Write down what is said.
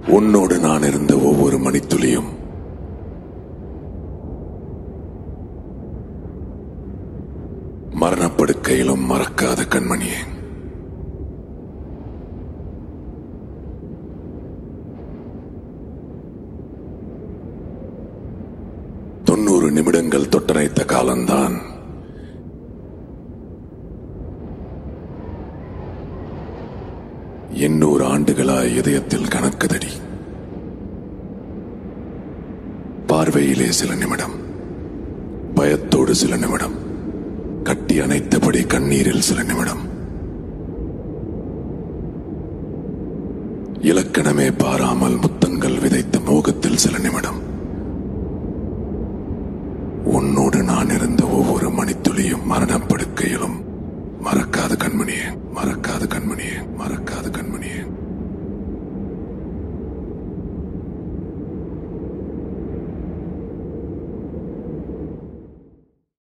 உன்னோடு நான் இருந்த ஒவ்வொரு மணித்துளியும் மரணப்படுக்கையிலும் மறக்காத கண்மணியே தொண்ணூறு நிமிடங்கள் தொட்டனைத்த காலம்தான் எண்ணூறு ஆண்டுகளாய் இதயத்தில் கணக்குதடி பார்வையிலே சில நிமிடம் பயத்தோடு சில நிமிடம் கட்டி அணைத்தபடி கண்ணீரில் சில நிமிடம் இலக்கணமே பாராமல் முத்தங்கள் விதைத்த மோகத்தில் சில நிமிடம் உன்னோடு நான் இருந்த ஒவ்வொரு மணித்துளியும் மரணப்படுக்கையிலும் மறக்காத கண்மணியே மறக்காத கண்மணியே மறக்காத கண்மணியே